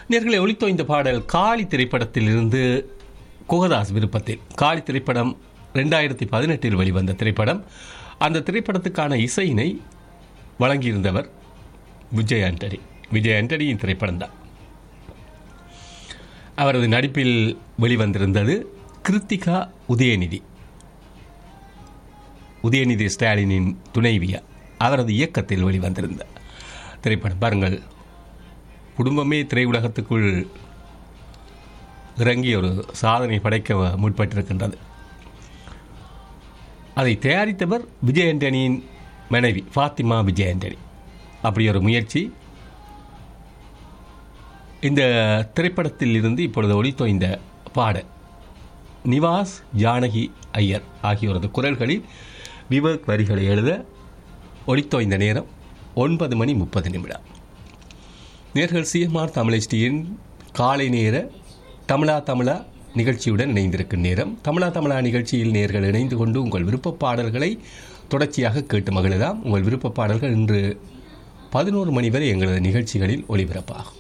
நேர்களை ஒளித்தோ இந்த பாடல் காளி திரைப்படத்தில் இருந்து குகதாஸ் விருப்பத்தில் காளி திரைப்படம் ரெண்டாயிரத்தி பதினெட்டில் வெளிவந்த திரைப்படம் அந்த திரைப்படத்துக்கான இசையினை வழங்கியிருந்தவர் விஜய் ஆண்டனி விஜய் ஆண்டனியின் திரைப்படம் தான் அவரது நடிப்பில் வெளிவந்திருந்தது கிருத்திகா உதயநிதி உதயநிதி ஸ்டாலினின் துணைவியா அவரது இயக்கத்தில் வெளிவந்திருந்த திரைப்படம் பாருங்கள் குடும்பமே திரையுலகத்துக்குள் இறங்கி ஒரு சாதனை படைக்க முற்பட்டிருக்கின்றது அதை தயாரித்தவர் விஜய் ஆண்டனியின் மனைவி ஃபாத்திமா விஜய் ஆண்டனி அப்படி ஒரு முயற்சி இந்த திரைப்படத்தில் இருந்து இப்பொழுது ஒளித்தோய்ந்த பாடல் நிவாஸ் ஜானகி ஐயர் ஆகியோரது குரல்களில் விவேக் வரிகளை எழுத ஒளித்தோய்ந்த நேரம் ஒன்பது மணி முப்பது நிமிடம் நேர்கள் சிஎம்ஆர் தமிழஸ்டியின் காலை நேர தமிழா தமிழா நிகழ்ச்சியுடன் இணைந்திருக்கும் நேரம் தமிழா தமிழா நிகழ்ச்சியில் நேர்கள் இணைந்து கொண்டு உங்கள் விருப்ப பாடல்களை தொடர்ச்சியாக கேட்டு மகிழலாம் உங்கள் விருப்ப பாடல்கள் இன்று பதினோரு மணி வரை எங்களது நிகழ்ச்சிகளில் ஒளிபரப்பாகும்